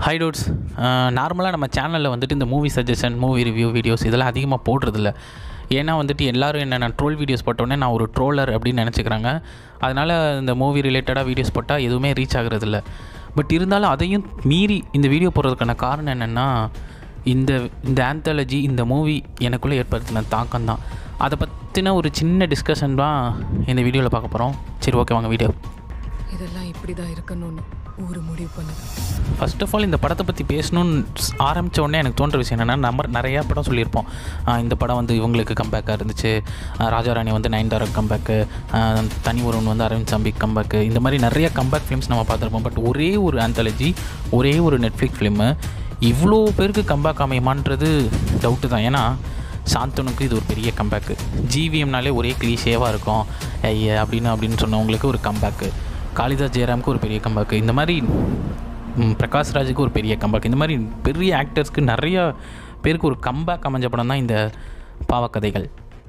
high toads நார்மலாக நம்ம சேனலில் வந்துட்டு இந்த movie suggestion movie review videos இதெல்லாம் அதிகமாக போடுறதில்ல ஏன்னா வந்துட்டு எல்லாரும் என்ன நான் ட்ரோல் வீடியோஸ் போட்டோன்னே நான் ஒரு ட்ரோலர் அப்படின்னு நினச்சிக்கிறாங்க அதனால் இந்த மூவி ரிலேட்டடாக வீடியோஸ் போட்டால் எதுவுமே ரீச் ஆகுறதில்ல பட் இருந்தாலும் அதையும் மீறி இந்த வீடியோ போடுறதுக்கான காரணம் என்னென்னா இந்த இந்த ஆந்தாலஜி இந்த மூவி எனக்குள்ளே ஏற்படுத்தின தாக்கம் தான் அதை பற்றின ஒரு சின்ன டிஸ்கஷன் தான் இந்த வீடியோவில் பார்க்க போகிறோம் சரி ஓகே வாங்க வீடியோ இதெல்லாம் இப்படி தான் இருக்கணும்னு ஊர் முடிவு பண்ணுது ஃபர்ஸ்ட் ஆஃப் ஆல் இந்த படத்தை பற்றி பேசணும்னு ஆரம்பித்த உடனே எனக்கு தோன்ற விஷயம் என்னென்னா நம்ம நிறையா படம் சொல்லியிருப்போம் ஆஹ் இந்த படம் வந்து இவங்களுக்கு கம்பேக்காக இருந்துச்சு ஆஹ் ராஜாராணி வந்து நயன்தாரா கம்பேக்கு தனி ஒருவன் வந்து அரவிந்த் சாம்பி கம்பேக்கு இந்த மாதிரி நிறைய கம்பேக் ஃபிலிம்ஸ் நம்ம பார்த்துருப்போம் பட் ஒரே ஒரு ஆந்தாலஜி ஒரே ஒரு நெட்ஃப்ளிக்ஸ் ஃபிலிமு இவ்வளோ பேருக்கு கம்பேக் அமையுமான்றது டவுட்டு தான் ஏன்னா சாந்தனுக்கு இது ஒரு பெரிய கம்பேக்கு ஜிவிஎம்னாலே ஒரே கிளீஷேவாக இருக்கும் ஐய அப்படின்னு அப்படின்னு சொன்னவங்களுக்கு ஒரு கம்பேக்கு காளிதாஸ் ஜெயராமுக்கு ஒரு பெரிய கம்பேக்கு இந்த மாதிரி ம், பிரகாஷ் ராஜுக்கு ஒரு பெரிய கம்பேக் இந்த மாதிரி பெரிய ஆக்டர்ஸ்க்கு நிறைய பேருக்கு ஒரு கம்பேக் அமைஞ்ச படம் தான் இந்த பாவக்கதைகள்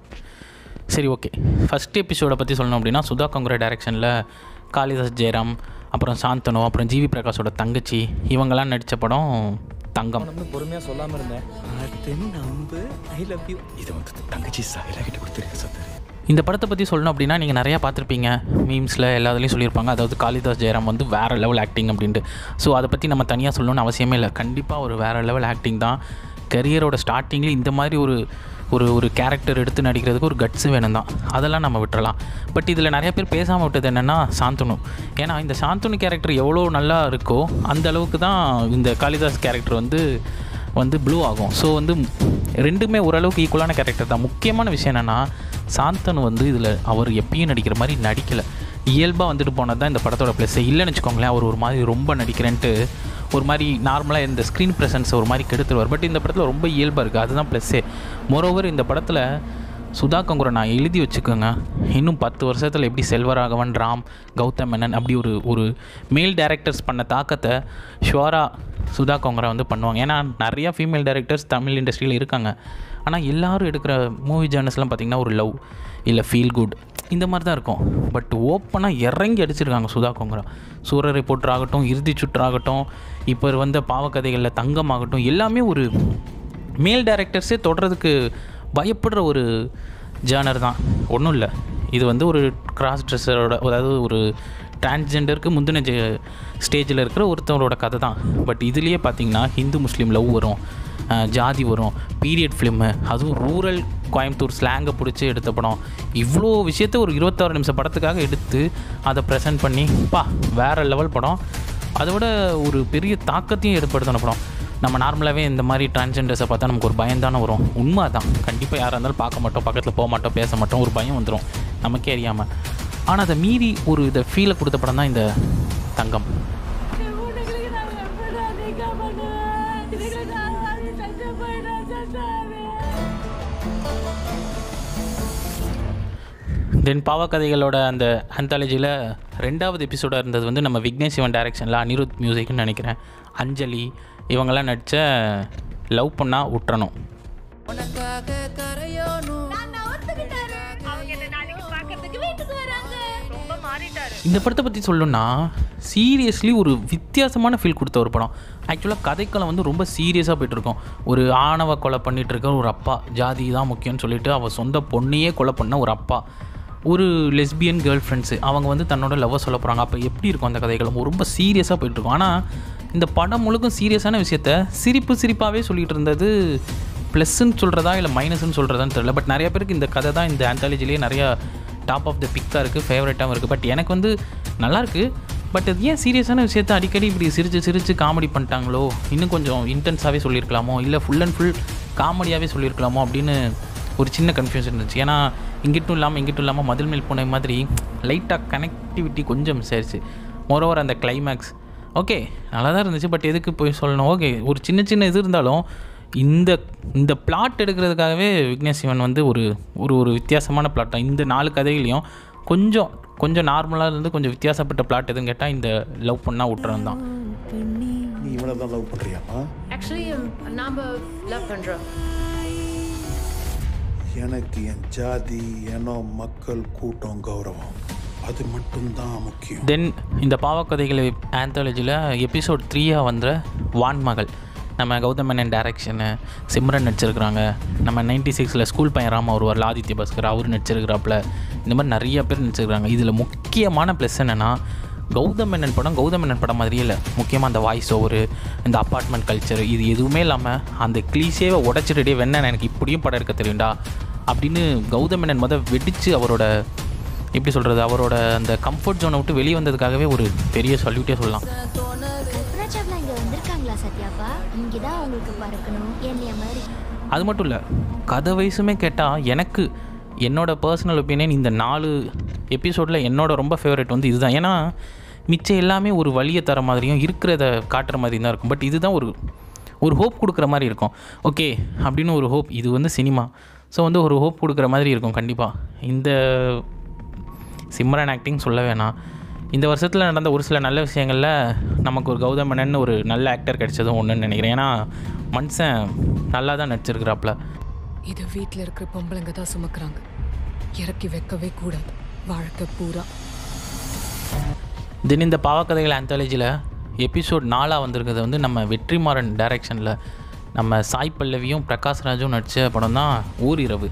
சரி ஓகே ஃபஸ்ட் எபிசோடை பற்றி சொல்லணும் அப்படின்னா சுதா கங்குரா டைரக்ஷனில் காளிதாஸ் ஜெயராம் அப்புறம் சாந்தனு அப்புறம் ஜிவி பிரகாஷோட தங்கச்சி இவங்கெல்லாம் நடித்த படம் தங்கம் நான் பொறுமையாக சொல்லாமல் இருந்தேன் அது நம்பு ஐ லவ் யூ இதை வந்து தங்கச்சி சாயிலா கிட்ட கொடுத்துருக்க சத்தர் இந்த படத்தை பற்றி சொல்லணும் அப்படின்னா நீங்கள் நிறையா பார்த்துருப்பீங்க மீம்ஸில் எல்லாத்துலேயும் சொல்லியிருப்பாங்க அதாவது காளிதாஸ் ஜெயராம் வந்து வேறு லெவல் ஆக்டிங் அப்படின்ட்டு ஸோ அதை பற்றி நம்ம தனியாக சொல்லணும்னு அவசியமே இல்லை கண்டிப்பாக ஒரு வேறு லெவல் ஆக்டிங் தான் கரியரோட ஸ்டார்டிங்கில் இந்த மாதிரி ஒரு ஒரு ஒரு கேரக்டர் எடுத்து நடிக்கிறதுக்கு ஒரு கட்ஸு வேணும் தான் அதெல்லாம் நம்ம விட்டுறலாம் பட் இதில் நிறைய பேர் பேசாமல் விட்டது என்னென்னா சாந்தனு ஏன்னா இந்த சாந்தனு கேரக்டர் எவ்வளோ நல்லா இருக்கோ அந்த அளவுக்கு தான் இந்த காளிதாஸ் கேரக்டர் வந்து வந்து ப்ளூ ஆகும் ஸோ வந்து ரெண்டுமே ஓரளவுக்கு ஈக்குவலான கேரக்டர் தான் முக்கியமான விஷயம் என்னென்னா சாந்தனு வந்து இதில் அவர் எப்பயும் நடிக்கிற மாதிரி நடிக்கலை இயல்பாக வந்துட்டு போனது தான் இந்த படத்தோட ப்ளஸ் இல்லைன்னு வச்சுக்கோங்களேன் அவர் ஒரு மாதிரி ரொம்ப நடிக்கிறேன்ட்டு ஒரு மாதிரி நார்மலாக இந்த ஸ்க்ரீன் ப்ரெசன்ஸ் ஒரு மாதிரி கெடுத்துருவார் பட் இந்த படத்தில் ரொம்ப இயல்பாக இருக்குது அதுதான் ப்ளஸ்ஸே மோரோவர் இந்த படத்தில் சுதா கங்குரை நான் எழுதி வச்சுக்கோங்க இன்னும் பத்து வருஷத்தில் எப்படி செல்வராகவன் ராம் கௌதம் மேனன் அப்படி ஒரு ஒரு மேல் டேரக்டர்ஸ் பண்ண தாக்கத்தை ஷுவராக சுதா கொங்கரா வந்து பண்ணுவாங்க ஏன்னா நிறையா ஃபீமேல் டேரக்டர்ஸ் தமிழ் இண்டஸ்ட்ரியில் இருக்காங்க ஆனால் எல்லாரும் எடுக்கிற மூவி ஜேர்னஸ்லாம் பார்த்திங்கன்னா ஒரு லவ் இல்லை ஃபீல் குட் இந்த மாதிரி தான் இருக்கும் பட் ஓப்பனாக இறங்கி அடிச்சிருக்காங்க சுதா கொங்கரா சூரரை போற்றாகட்டும் இறுதி சுற்றாகட்டும் இப்போ வந்த பாவக்கதைகளில் தங்கம் ஆகட்டும் எல்லாமே ஒரு மேல் டேரக்டர்ஸே தொடர்றதுக்கு பயப்படுற ஒரு ஜானர் தான் ஒன்றும் இல்லை இது வந்து ஒரு கிராஸ் ட்ரெஸ்ஸரோட அதாவது ஒரு டிரான்ஸ்ஜெண்டருக்கு முந்தின ஸ்டேஜில் இருக்கிற ஒருத்தவரோட கதை தான் பட் இதுலேயே பார்த்தீங்கன்னா ஹிந்து முஸ்லீம் லவ் வரும் அஹ், ஜாதி வரும் பீரியட் ஃபிலிம்மு அதுவும் ரூரல் கோயம்புத்தூர் ஸ்லாங்கை பிடிச்சி எடுத்த படம் இவ்வளோ விஷயத்த ஒரு இருபத்தாறு நிமிஷம் படத்துக்காக எடுத்து அதை ப்ரெசென்ட் பண்ணி பா வேறு லெவல் படம் அதை விட ஒரு பெரிய தாக்கத்தையும் ஏற்படுத்தின படம் நம்ம நார்மலாகவே இந்த மாதிரி டிரான்ஸ்ஜெண்டர்ஸை பார்த்தா நமக்கு ஒரு பயம் தானே வரும் உண்மை தான் கண்டிப்பாக யாராக இருந்தாலும் பார்க்க மாட்டோம் பக்கத்தில் போக மாட்டோம் பேச மாட்டோம் ஒரு பயம் வந்துடும் நமக்கே அறியாமல் ஆனால் அதை மீறி ஒரு இதை ஃபீலை கொடுத்த படம் தான் இந்த தங்கம் உனக்கு நாங்கள் எப்படி நிற்க பண்ணுவேன் இதுக்கு நான் சண்டை போயிட்டேன் சண்டாவே தென் பாவக்கதைகளோட அந்த அந்தாலஜியில் ரெண்டாவது எபிசோடாக இருந்தது வந்து நம்ம விக்னேஷ் சிவன் டைரக்ஷனில் அனிருத் மியூசிக்னு நினைக்கிறேன் அஞ்சலி இவங்கெல்லாம் நடித்த லவ் பண்ணால் விட்டுறணும் அவங்க என்ன நாளைக்கு பார்க்கறதுக்கு வீட்டுக்கு வராங்க ரொம்ப மாறிட்டாரு இந்த படத்தை பற்றி சொல்லணும்னா சீரியஸ்லி ஒரு வித்தியாசமான ஃபீல் கொடுத்த ஒரு படம் ஆக்சுவலாக கதைக்களம் வந்து ரொம்ப சீரியஸாக போயிட்டு இருக்கும் ஒரு ஆணவ கொலை பண்ணிட்டு இருக்க ஒரு அப்பா ஜாதி தான் முக்கியம்னு சொல்லிட்டு அவள் சொந்த பொண்ணையே கொலை பண்ண ஒரு அப்பா ஒரு லெஸ்பியன் கேர்ள் ஃப்ரெண்ட்ஸு அவங்க வந்து தன்னோட லவ்வை சொல்ல போகிறாங்க அப்போ எப்படி இருக்கும் அந்த கதைகளும் ரொம்ப சீரியஸாக போயிட்டு இருக்கும் ஆனால் இந்த படம் முழுக்கும் சீரியஸான விஷயத்த சிரிப்பு சிரிப்பாகவே சொல்லிட்டு இருந்தது ப்ளஸ்ன்னு சொல்கிறதா இல்லை மைனஸ்ன்னு சொல்கிறதான்னு தெரியல பட் நிறைய பேருக்கு இந்த கதை தான் இந்த ஆந்தாலஜிலேயே நிறையா டாப் ஆஃப் த பிக்காக இருக்குது ஃபேவரட்டாகவும் இருக்குது பட் எனக்கு வந்து நல்லாயிருக்கு பட் அது ஏன் சீரியஸான விஷயத்த அடிக்கடி இப்படி சிரித்து சிரித்து காமெடி பண்ணிட்டாங்களோ இன்னும் கொஞ்சம் இன்டென்ஸாகவே சொல்லியிருக்கலாமோ இல்லை ஃபுல் அண்ட் ஃபுல் காமெடியாகவே சொல்லியிருக்கலாமோ அப்படின்னு ஒரு சின்ன கன்ஃபியூஷன் இருந்துச்சு ஏன்னா இங்கிட்டும் இல்லாமல் இங்கிட்டும் இல்லாமல் மதில் மேல் பூனை மாதிரி லைட்டாக கனெக்டிவிட்டி கொஞ்சம் மிஸ் ஆயிடுச்சு மோரோவர் அந்த கிளைமேக்ஸ் ஓகே நல்லா தான் இருந்துச்சு பட் எதுக்கு போய் சொல்லணும் ஓகே ஒரு சின்ன சின்ன இது இருந்தாலும் இந்த இந்த பிளாட் எடுக்கிறதுக்காகவே விக்னேஷ் சிவன் வந்து ஒரு ஒரு ஒரு வித்தியாசமான பிளாட் தான் இந்த நாலு கதைகளையும் கொஞ்சம் கொஞ்சம் நார்மலாக இருந்து கொஞ்சம் வித்தியாசப்பட்ட பிளாட் எதுன்னு கேட்டால் இந்த லவ் பண்ணால் விட்டுறது தான் நீ இவனை தான் லவ் பண்ணுறியாமா ஆக்சுவலி நாம் லவ் பண்ணுறோம் எனக்கு என் ஜாதி இனம் மக்கள் கூட்டம் கௌரவம் அது மட்டும்தான் முக்கியம் தென் இந்த பாவக்கதைகள் ஆந்தாலஜியில் எபிசோட் த்ரீயாக வந்த வான்மகள் நம்ம கௌதம் மேனன் டைரக்ஷனு சிம்ரன் நடிச்சிருக்கிறாங்க நம்ம நைன்டி சிக்ஸில் ஸ்கூல் பையன் ராம வருவார் ஆதித்ய பாஸ்கர் அவர் நடிச்சிருக்கிறாப்புல இந்த மாதிரி நிறைய பேர் நடிச்சிருக்கிறாங்க இதில் முக்கியமான ப்ளஸ் என்னென்னா கௌதம் மேனன் படம் கௌதம் மேனன் படம் மாதிரியே இல்லை முக்கியமாக அந்த வாய்ஸ் ஓவரு இந்த அப்பார்ட்மெண்ட் கல்ச்சர் இது எதுவுமே இல்லாமல் அந்த கிளீஷேவை உடச்சிட்டு வெண்ணன் எனக்கு இப்படியும் படம் எடுக்க தெரியும்டா அப்படின்னு கௌதம் மேனன் முத வெடித்து அவரோட எப்படி சொல்கிறது அவரோட அந்த கம்ஃபர்ட் ஜோனை விட்டு வெளியே வந்ததுக்காகவே ஒரு பெரிய சொல்யூட்டே சொல்லலாம் கல்பனா சாவ்லா இங்க வந்திருக்காங்களா சத்யாப்பா இங்கே தான் உங்களுக்கு பறக்கணும் என்னைய மாதிரி அது மட்டும் இல்லை கதை வயசுமே கேட்டால் எனக்கு என்னோட பர்சனல் ஒப்பீனியன் இந்த நாலு எபிசோடில் என்னோட ரொம்ப ஃபேவரட் வந்து இதுதான் ஏன்னா மிச்சம் எல்லாமே ஒரு வழியை தர மாதிரியும் இருக்கிறத காட்டுற மாதிரி தான் இருக்கும் பட் இதுதான் ஒரு ஒரு ஹோப் கொடுக்குற மாதிரி இருக்கும் ஓகே அப்படின்னு ஒரு ஹோப் இது வந்து சினிமா ஸோ வந்து ஒரு ஹோப் கொடுக்குற மாதிரி இருக்கும் கண்டிப்பாக இந்த சிம்ரன் ஆக்டிங் சொல்ல வேணாம் இந்த வருஷத்தில் நடந்த ஒரு சில நல்ல விஷயங்களில் நமக்கு ஒரு கௌதம் மேனன் ஒரு நல்ல ஆக்டர் கிடைச்சதும் ஒன்றுன்னு நினைக்கிறேன் ஏன்னா மனுஷன் நல்லா தான் நடிச்சிருக்கிறாப்புல இதை வீட்டில் இருக்கிற பொம்பளைங்க தான் சுமக்குறாங்க இறக்கி வைக்கவே கூடாது வாழ்க்கை பூரா தென் இந்த பாவக்கதைகள் ஆந்தாலஜியில் எபிசோட் நாலாக வந்திருக்கிறது வந்து நம்ம வெற்றிமாறன் டைரக்ஷனில் நம்ம சாய் பல்லவியும் பிரகாஷ்ராஜும் நடித்த படம் தான் ஓரிரவு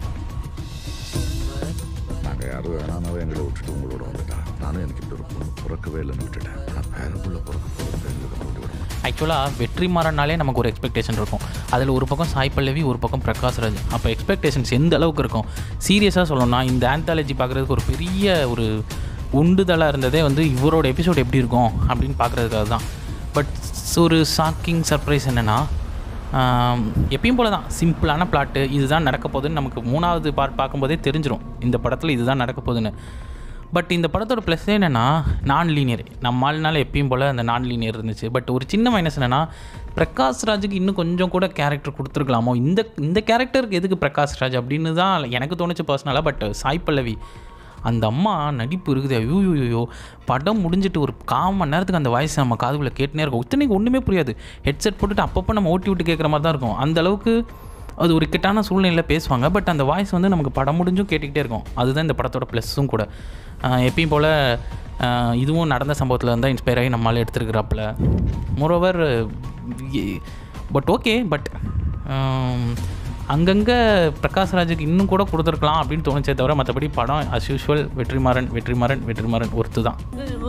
நாங்கள் யாரும் வேணானாவே எங்களை விட்டுட்டு உங்களோட வந்துட்டா நானும் எனக்கு இப்படி ஒரு பொண்ணு பிறக்கவே இல்லைன்னு விட்டுட்டேன் ஆனால் பேரப்புள்ள பிறக்க போகிறது எங்களுக்கு கொண்டு விட மாட்டேன் ஆக்சுவலாக வெற்றிமாறனாலே நமக்கு ஒரு எக்ஸ்பெக்டேஷன் இருக்கும் அதில் ஒரு பக்கம் சாய் பல்லவி ஒரு பக்கம் பிரகாஷ்ராஜ் அப்போ எக்ஸ்பெக்டேஷன்ஸ் எந்த அளவுக்கு இருக்கும் சீரியஸாக சொல்லணும்னா இந்த ஆந்தாலஜி பார்க்குறதுக்கு ஒரு பெரிய ஒரு உண்டுதலாக இருந்ததே வந்து இவரோட எபிசோட் எப்படி இருக்கும் அப்படின்னு பார்க்குறதுக்காக தான் பட் ஒரு ஷாக்கிங் சர்ப்ரைஸ் என்னென்னா எப்பயும் போல தான் சிம்பிளான பிளாட்டு இதுதான் நடக்க போகுதுன்னு நமக்கு மூணாவது பார்ட் பார்க்கும்போதே தெரிஞ்சிரும் இந்த படத்தில் இதுதான் நடக்க போகுதுன்னு பட் இந்த படத்தோட ப்ளஸ் என்னென்னா நான் லீனியர் நம்ம ஆளுனால எப்பயும் போல் அந்த நான் லீனியர் இருந்துச்சு பட் ஒரு சின்ன மைனஸ் என்னென்னா பிரகாஷ் ராஜுக்கு இன்னும் கொஞ்சம் கூட கேரக்டர் கொடுத்துருக்கலாமோ இந்த இந்த கேரக்டருக்கு எதுக்கு பிரகாஷ் ராஜ் அப்படின்னு தான் எனக்கு தோணுச்சு பர்சனலாக பட் சாய் பல்லவி அந்த அம்மா நடிப்பு இருக்குது ஐயோ ஐயோ படம் முடிஞ்சிட்டு ஒரு கால் மணி நேரத்துக்கு அந்த வாய்ஸ் நம்ம காதுக்குள்ளே கேட்டுனே இருக்கும் இத்தனைக்கு ஒன்றுமே புரியாது ஹெட்செட் போட்டுட்டு அப்பப்போ நம்ம ஓட்டி விட்டு கேட்குற மாதிரி தான் இருக்கும் அந்த அளவுக்கு அது ஒரு கிட்டான சூழ்நிலையில் பேசுவாங்க பட் அந்த வாய்ஸ் வந்து நமக்கு படம் முடிஞ்சும் கேட்டுக்கிட்டே இருக்கும் அதுதான் இந்த படத்தோட ப்ளஸ்ஸும் கூட ஆஹ் எப்பயும் போல் ஆஹ் இதுவும் நடந்த சம்பவத்தில் இருந்தால் இன்ஸ்பயர் ஆகி நம்மளால் எடுத்துருக்குறாப்புல மோரோவர் பட் ஓகே பட் அங்கங்கே பிரகாஷ்ராஜுக்கு இன்னும் கூட கொடுத்துருக்கலாம் அப்படின்னு தோணுச்சே தவிர மற்றபடி படம் அஸ் யூஷுவல் வெற்றிமாறன் வெற்றிமாறன் வெற்றிமாறன் ஒருத்து தான்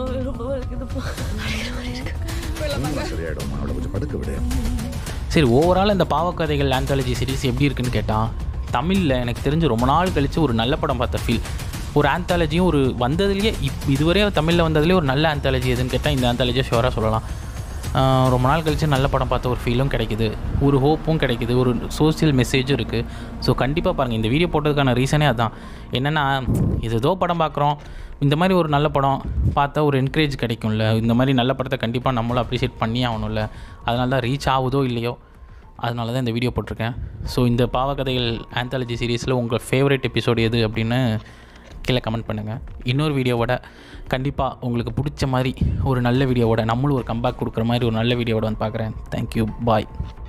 சரியாயிடும் அவளை கொஞ்சம் படுக்க விடு சரி ஓவரால் இந்த பாவக்கதைகள் ஆந்தாலஜி சீரிஸ் எப்படி இருக்குன்னு கேட்டால் தமிழில் எனக்கு தெரிஞ்சு ரொம்ப நாள் கழித்து ஒரு நல்ல படம் பார்த்த ஃபீல் ஒரு ஆந்தாலஜியும் ஒரு வந்ததுலேயே இப் இதுவரையே தமிழில் வந்ததுலேயே ஒரு நல்ல ஆந்தாலஜி எதுன்னு கேட்டால் இந்த ஆந்தாலஜியை ஷுவராக சொல்லலாம் ஆஹ் ரொம்ப நாள் கழித்து நல்ல படம் பார்த்த ஒரு ஃபீலும் கிடைக்குது ஒரு ஹோப்பும் கிடைக்குது ஒரு சோஷியல் மெசேஜும் இருக்குது ஸோ கண்டிப்பாக பாருங்கள் இந்த வீடியோ போட்டதுக்கான ரீசனே அதுதான் என்னென்னா இது ஏதோ படம் பார்க்குறோம் இந்த மாதிரி ஒரு நல்ல படம் பார்த்தா ஒரு என்கரேஜ் கிடைக்கும்ல இந்த மாதிரி நல்ல படத்தை கண்டிப்பாக நம்மளும் அப்ரிஷியேட் பண்ணி ஆகணும்ல அதனால தான் ரீச் ஆகுதோ இல்லையோ அதனால தான் இந்த வீடியோ போட்டிருக்கேன் ஸோ இந்த பாவக்கதைகள் ஆந்தாலஜி சீரீஸில் உங்கள் ஃபேவரட் எபிசோடு எது அப்படின்னு கீழே கமெண்ட் பண்ணுங்கள் இன்னொரு வீடியோவோட கண்டிப்பாக உங்களுக்கு பிடிச்ச மாதிரி ஒரு நல்ல வீடியோவோட நம்மளும் ஒரு கம்பேக் கொடுக்குற மாதிரி ஒரு நல்ல வீடியோவோட வந்து பார்க்குறேன் தேங்க்யூ பாய்